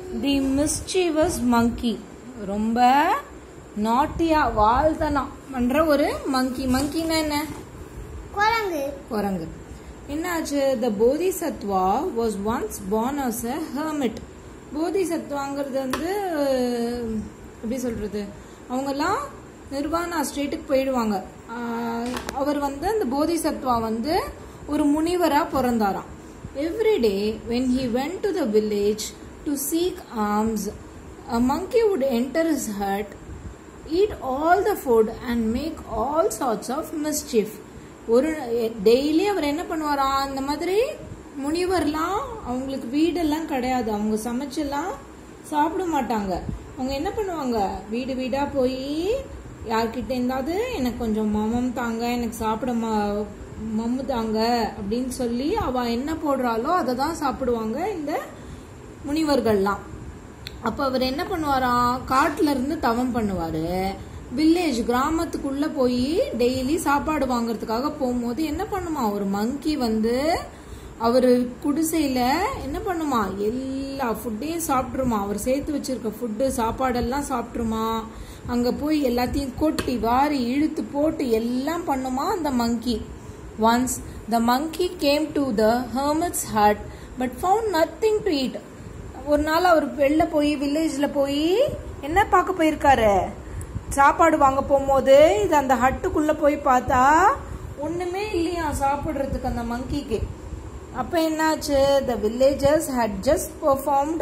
தி மிஸ்சீவஸ் மங்கி ரொம்ப நாட்டியா வாழ்த்தனம் பண்ற ஒரு மங்கி மங்கினா என்ன குரங்கு குரங்கு என்னாச்சு the Bodhisattva was once born as a hermit போதிசத்வாங்கிறது வந்து அஹ், எப்படி சொல்றது அவங்கெல்லாம் நிர்வாணா ஸ்டேட்டுக்கு போயிடுவாங்க ஆஹ், அவர் வந்து அந்த போதிசத்வா வந்து ஒரு முனிவரா பிறந்தாராம் everyday when he went to the village to seek alms a monkey would enter his hut eat all the food and make all sorts of mischief ஒரு டெய்லி அவர் என்ன பண்ணுவாராம் இந்த மாதிரி முனிவர்லாம் அவங்களுக்கு வீடெல்லாம் கிடையாது அவங்க சமைச்செல்லாம் சாப்பிட மாட்டாங்க அவங்க என்ன பண்ணுவாங்க வீடு வீடா போய் யார்கிட்ட இருந்தாவது எனக்கு கொஞ்சம் மமம் தாங்க எனக்கு சாப்பிட ம- மம்மு தாங்க அப்படின்னு சொல்லி அவ என்ன போடுறாளோ அதை தான் சாப்பிடுவாங்க இந்த முனிவர்கள்லாம் அப்ப அவர் என்ன பண்ணுவாராம் காட்டுல இருந்து தவம் பண்ணுவாரு வில்லேஜ் கிராமத்துக்குள்ள போய் டெய்லி சாப்பாடு வாங்குறதுக்காக போகும்போது என்ன பண்ணுமா ஒரு மங்கி வந்து அவர் குடிசையில என்ன பண்ணுமா எல்லா ஃபுட்டையும் சாப்பிட்ருமா அவர் சேர்த்து வச்சிருக்க ஃபுட்டு சாப்பாடெல்லாம் சாப்பிட்ருமா அங்க போய் எல்லாத்தையும் கொட்டி வாரி இழுத்து போட்டு எல்லாம் பண்ணுமா அந்த monkey once the monkey came to the hermit's hut but found nothing to eat ஒரு நாள் அவர் வெளில போய் வில்லேஜ்ல போய் என்ன பார்க்க போயிருக்காரு சாப்பாடு வாங்க போகும்போது இது அந்த ஹட்டுக்குள்ள போய் பார்த்தா ஒண்ணுமே இல்லையா சாப்பிடுறதுக்கு அந்த மங்கிக்கு அப்ப என்னாச்சு the villagers had just performed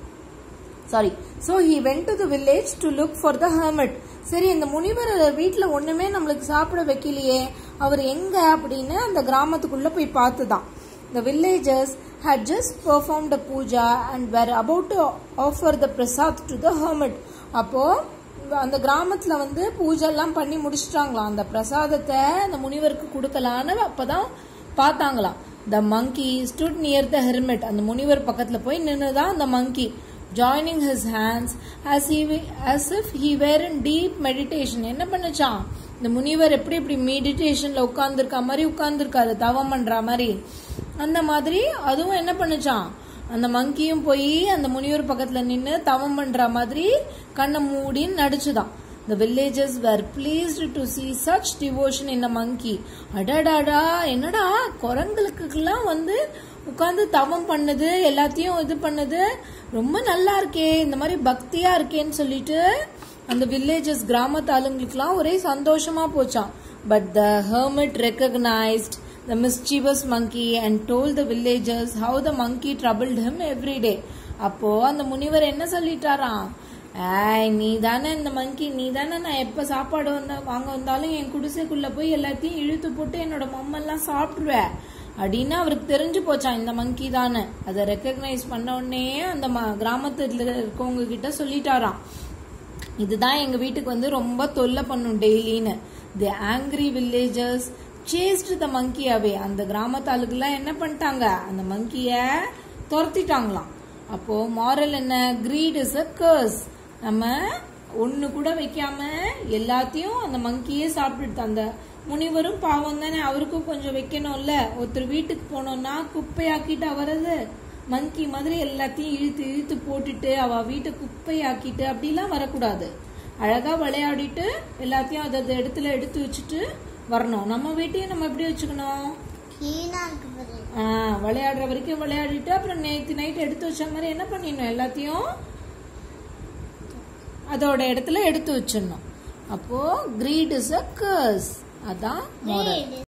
sorry so he went to the village to look for the hermit சரி இந்த முனிவர் வீட்டில் ஒன்றுமே நம்மளுக்கு சாப்பிட வைக்கலையே அவர் எங்க அப்படின்னு அந்த கிராமத்துக்குள்ள போய் பார்த்துதான் the villagers had just performed a puja and were about to offer the prasad to the hermit அப்போ அந்த கிராமத்துல வந்து பூஜை எல்லாம் பண்ணி முடிச்சிட்டாங்களாம் அந்த பிரசாதத்தை அந்த முனிவருக்கு கொடுக்கலான்னு அப்பதான் பார்த்தாங்களாம் the monkey stood near the hermit அந்த முனிவர் பக்கத்துல போய் நின்னுதான் அந்த monkey joining his hands as he as if he were in deep meditation என்ன பண்ணுச்சான் இந்த முனிவர் எப்படி இப்படி மெடிடேஷன்ல உட்கார்ந்துருக்க மாதிரி உட்கார்ந்துருக்காரு தவம் பண்ற மாதிரி அந்த மாதிரி அதுவும் என்ன பண்ணுச்சான் அந்த மங்கியும் போய் அந்த முனிவர் பக்கத்துல நின்னு தவம் பண்ற மாதிரி கண்ணை மூடி நடிச்சுதான் The villagers were pleased to see such devotion in a monkey. அடடாடா என்னடா குரங்களுக்கெல்லாம் வந்து உட்கார்ந்து தவம் பண்ணுது எல்லாத்தையும் இது பண்ணுது ரொம்ப நல்லா இருக்கே இந்த மாதிரி பக்தியா இருக்கேன்னு சொல்லிட்டு அந்த வில்லேஜஸ் கிராமத்து ஆளுங்களுக்குலாம் ஒரே சந்தோஷமா போச்சாம் but the hermit recognised the mischievous monkey and told the villagers how the monkey troubled him every day அப்போ அந்த முனிவர் என்ன சொல்லிட்டாராம் ஏய் நீ தானே இந்த மங்கி நீ தானே நான் எப்ப சாப்பாடு வந்த வாங்க வந்தாலும் என் குடிசைக்குள்ள போய் எல்லாத்தையும் இழுத்து போட்டு என்னோட மம்மெல்லாம் சாப்பிடுவ அப்படின்னு அவருக்கு தெரிஞ்சு போச்சான் இந்த மங்கி தானே அதை ரெக்கக்னைஸ் பண்ண உடனே அந்த ம- கிராமத்துல இருக்கவங்க கிட்ட சொல்லிட்டாராம் இதுதான் எங்க வீட்டுக்கு வந்து ரொம்ப தொல்லை பண்ணும் டெய்லின்னு the angry villagers chased the monkey away அந்த கிராமத்தாளுக்கெல்லாம் என்ன பண்ணிட்டாங்க அந்த மங்கிய துரத்திட்டாங்களாம் அப்போ மாரல் என்ன கிரீட் இஸ் அ கர்ஸ் நம்ம ஒண்ணு கூட வைக்காம எல்லாத்தையும் அந்த மங்கியே சாப்பிட்டுட்டு அந்த முனிவரும் பாவம் தானே அவருக்கும் கொஞ்சம் வைக்கணும்ல ஒருத்தர் வீட்டுக்கு போனோம்னா குப்பையாக்கிட்டு அவரது மங்கி மாதிரி எல்லாத்தையும் இழுத்து இழுத்து போட்டுட்டு அவ வீட்டை குப்பையாக்கிட்டு அப்படிலாம் வரக்கூடாது அழகா விளையாடிட்டு எல்லாத்தையும் அதது இடத்துல எடுத்து வச்சுட்டு வரணும் நம்ம வீட்டையும் நம்ம எப்படி வச்சுக்கணும் கீழா இருக்கு பாரு ஆ, விளையாடுற வரைக்கும் விளையாடிட்டு அப்புறம் நேத்து நைட் எடுத்து வச்ச மாதிரி என்ன பண்ணிடணும் எல்லாத்தையும் அதோட இடத்துல எடுத்து வச்சிடணும் அப்போ கிரீட் இஸ் அ கர்ஸ் அதான் moral. Read.